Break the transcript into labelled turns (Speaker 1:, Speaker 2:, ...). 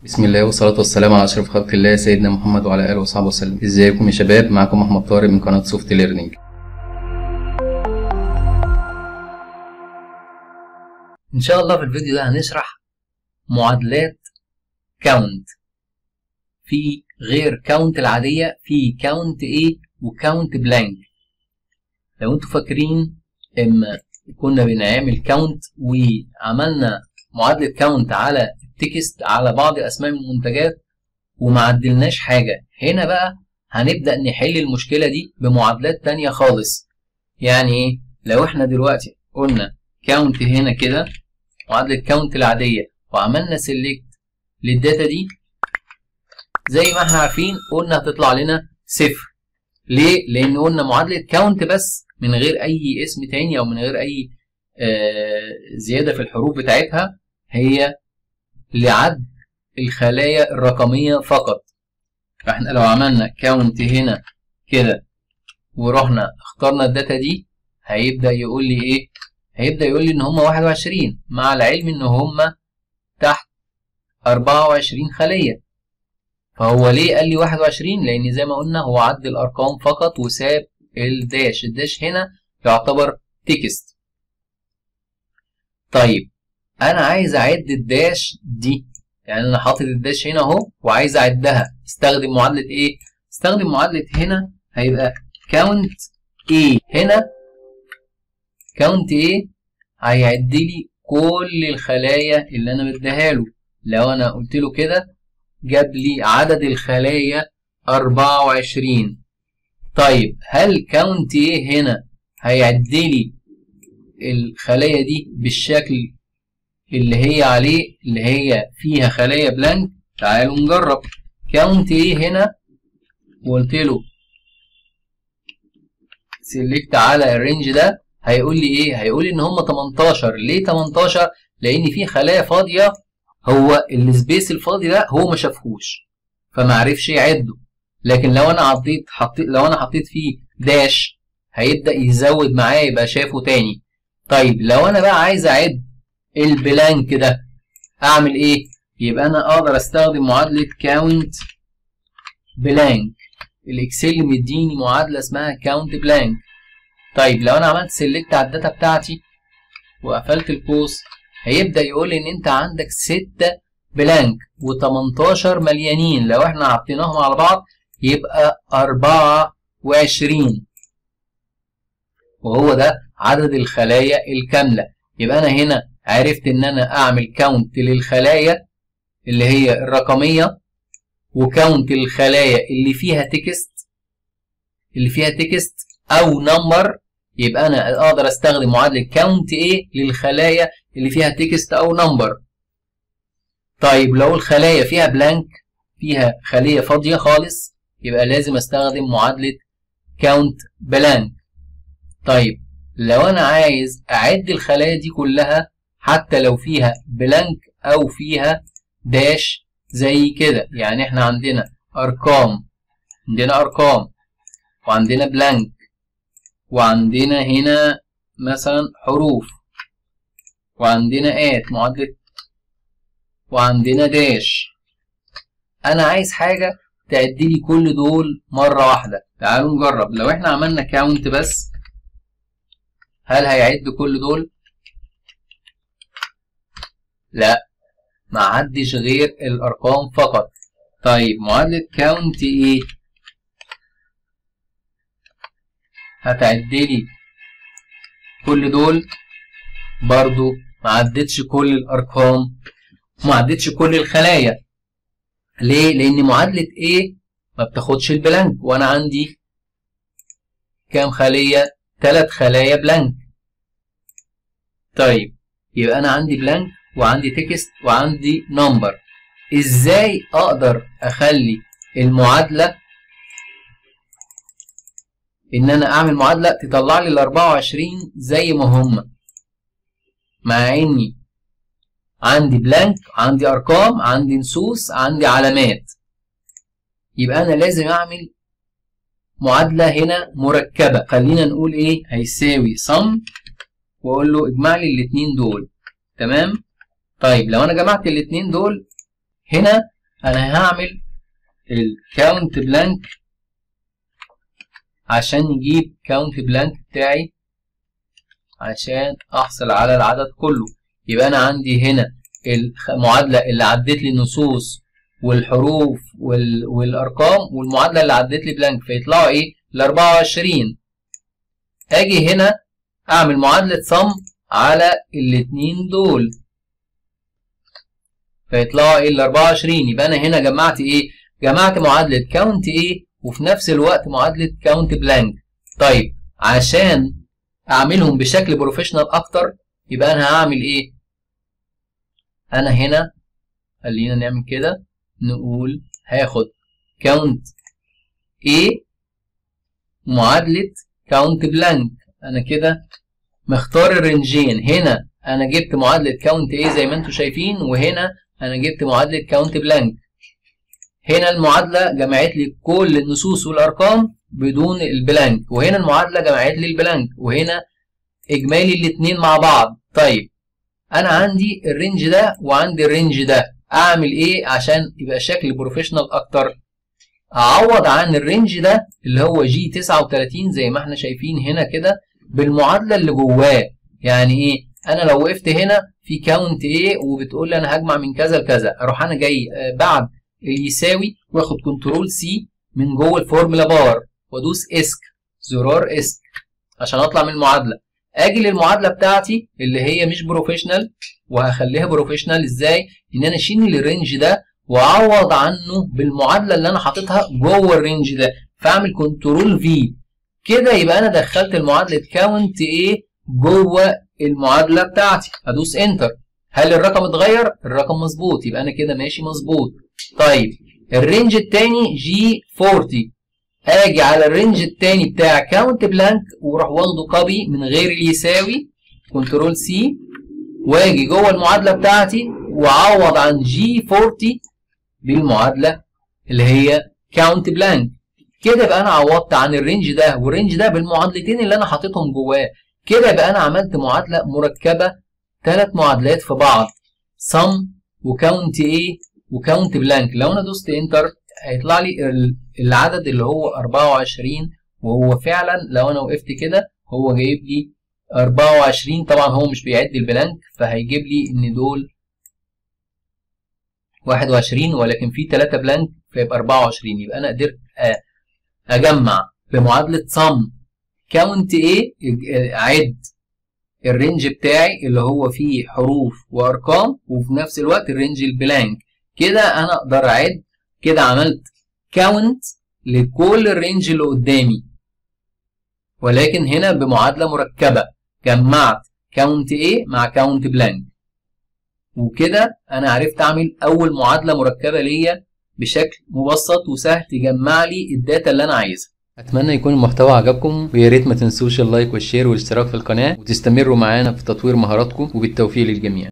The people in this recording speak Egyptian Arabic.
Speaker 1: بسم الله والصلاة والسلام على أشرف خلق الله سيدنا محمد وعلى آله وصحبه وسلم ازيكم يا شباب معكم أحمد طارق من قناة سوفت ليرنينج
Speaker 2: إن شاء الله في الفيديو ده هنشرح معادلات كاونت في غير كاونت العادية في كاونت A وكاونت بلانك لو انتوا فاكرين اما كنا بنعمل كاونت وعملنا معادلة كاونت على التكست على بعض أسماء المنتجات وما عدلناش حاجة هنا بقى هنبدأ نحل المشكلة دي بمعادلات تانية خالص يعني ايه لو احنا دلوقتي قلنا كاونت هنا كده معادلة كاونت العادية وعملنا سيلكت للداتا دي زي ما احنا عارفين قلنا هتطلع لنا صفر ليه؟ لأن قلنا معادلة كاونت بس من غير أي اسم تاني أو من غير أي آه زيادة في الحروف بتاعتها هي لعد الخلايا الرقمية فقط فاحنا لو عملنا كاونت هنا كده ورحنا اخترنا الداتا دي هيبدأ يقول لي ايه هيبدأ يقول لي ان هم 21 مع العلم ان هم تحت 24 خلية فهو ليه قال لي 21 لان زي ما قلنا هو عد الارقام فقط وساب الداش الداش هنا يعتبر تكست طيب انا عايز اعد الداش دي يعني انا حاطط الداش هنا اهو وعايز اعدها استخدم معادله ايه استخدم معادله هنا هيبقى كاونت ايه هنا كاونت ايه هيعد لي كل الخلايا اللي انا مديها له لو انا قلت له كده جاب لي عدد الخلايا 24 طيب هل كاونت ايه هنا هيعد لي الخلايا دي بالشكل اللي هي عليه اللي هي فيها خلايا بلانك تعالوا نجرب كاونت ايه هنا وقلت له سيلكت على الرينج ده هيقول لي ايه هيقول لي ان هم 18 ليه 18 لان في خلايا فاضيه هو السبيس الفاضي ده هو ما شافهوش فما عرفش يعده لكن لو انا حطيت حطيت لو انا حطيت فيه داش هيبدا يزود معايا يبقى شافه تاني طيب لو انا بقى عايز اعد البلانك ده اعمل ايه يبقى انا اقدر استخدم معادله كاونت بلانك الاكسل مديني معادله اسمها كاونت بلانك طيب لو انا عملت سيلكت على الداتا بتاعتي وقفلت القوس هيبدا يقول لي ان انت عندك 6 بلانك و18 مليانين لو احنا حطيناهم على بعض يبقى 24 وهو ده عدد الخلايا الكامله يبقى انا هنا عرفت ان انا اعمل كاونت للخلايا اللي هي الرقميه وكاونت للخلايا اللي فيها تكست اللي فيها تكست او نمبر يبقى انا اقدر استخدم معادله كاونت ايه للخلايا اللي فيها تكست او نمبر طيب لو الخلايا فيها بلانك فيها خليه فاضيه خالص يبقى لازم استخدم معادله كاونت بلانك طيب لو انا عايز اعد الخلايا دي كلها حتى لو فيها بلانك او فيها داش زي كده يعني احنا عندنا ارقام عندنا ارقام وعندنا بلانك وعندنا هنا مثلا حروف وعندنا ات معادلة وعندنا داش انا عايز حاجة تعدي لي كل دول مرة واحدة تعالوا نجرب لو احنا عملنا كاونت بس هل هيعد كل دول لا ما عدش غير الارقام فقط طيب معادلة كاونت ايه هتعد لي كل دول برضو ما عدتش كل الارقام ما عدتش كل الخلايا ليه لان معادلة ايه ما بتاخدش البلانك وانا عندي كام خلية ثلاث خلايا بلانك طيب يبقى انا عندي بلانك وعندي تكست وعندي نمبر ازاي اقدر اخلي المعادله ان انا اعمل معادله تطلع لي ال 24 زي ما هم مع اني عندي بلانك عندي ارقام عندي نصوص عندي علامات يبقى انا لازم اعمل معادله هنا مركبه خلينا نقول ايه هيساوي sum واقول له اجمع لي الاثنين دول تمام طيب لو انا جمعت الاثنين دول هنا انا هعمل الكاونت بلانك عشان نجيب كاونت بلانك بتاعي عشان احصل على العدد كله يبقى انا عندي هنا المعادله اللي عدت لي النصوص والحروف وال... والارقام والمعادله اللي عدت لي بلانك فيطلعوا ايه ال 24 اجي هنا اعمل معادله صم على الاتنين دول فيطلعوا ايه ال 24 يبقى انا هنا جمعت ايه جمعت معادله كاونت ايه وفي نفس الوقت معادله كاونت بلانك طيب عشان اعملهم بشكل بروفيشنال اكتر يبقى انا هعمل ايه انا هنا خلينا نعمل كده نقول هاخد كاونت A معادلة كاونت بلانك انا كده مختار الرنجين هنا انا جبت معادلة كاونت A زي ما انتم شايفين وهنا انا جبت معادلة كاونت بلانك هنا المعادلة جمعت لي كل النصوص والارقام بدون البلانك وهنا المعادلة جمعت لي البلانك وهنا اجمالي الاتنين مع بعض طيب انا عندي الرينج ده وعندي الرينج ده اعمل ايه عشان يبقى شكل بروفيشنال اكتر اعوض عن الرينج ده اللي هو جي 39 زي ما احنا شايفين هنا كده بالمعادله اللي جواه يعني ايه انا لو وقفت هنا في كاونت ايه وبتقول لي انا هجمع من كذا لكذا اروح انا جاي بعد يساوي واخد كنترول سي من جوه الفورمولا بار وادوس اسك زرار اسك عشان اطلع من المعادله اجي للمعادله بتاعتي اللي هي مش بروفيشنال وهخليها بروفيشنال ازاي ان انا اشيل الرينج ده واعوض عنه بالمعادله اللي انا حاططها جوه الرينج ده فاعمل كنترول في كده يبقى انا دخلت المعادله كاونت ايه جوه المعادله بتاعتي ادوس انتر هل الرقم اتغير الرقم مظبوط يبقى انا كده ماشي مظبوط طيب الرينج الثاني جي 40 اجي على الرينج الثاني بتاع كاونت بلانك واروح واخده كوبي من غير يساوي كنترول سي واجي جوه المعادله بتاعتي واعوض عن جي 40 بالمعادله اللي هي كاونت بلانك كده يبقى انا عوضت عن الرينج ده والرينج ده بالمعادلتين اللي انا حاططهم جواه كده يبقى انا عملت معادله مركبه ثلاث معادلات في بعض سم وكاونت ايه وكاونت بلانك لو انا دوست انتر هيطلع لي العدد اللي هو 24 وهو فعلا لو انا وقفت كده هو جايب لي 24 طبعا هو مش بيعد البلانك فهيجيب لي ان دول 21 ولكن في 3 بلانك فيبقى 24 يبقى انا قدرت اجمع بمعادله صم كاونت ايه اعد الرينج بتاعي اللي هو فيه حروف وارقام وفي نفس الوقت الرينج البلانك كده انا اقدر اعد كده عملت كاونت لكل الرينج اللي قدامي ولكن هنا بمعادله مركبه جمعت كاونت A مع كاونت بلانك وكده انا عرفت اعمل اول معادله مركبه ليا بشكل مبسط وسهل تجمع لي الداتا اللي انا عايزها
Speaker 1: اتمنى يكون المحتوى عجبكم ويا ريت ما تنسوش اللايك والشير والاشتراك في القناه وتستمروا معانا في تطوير مهاراتكم وبالتوفيق للجميع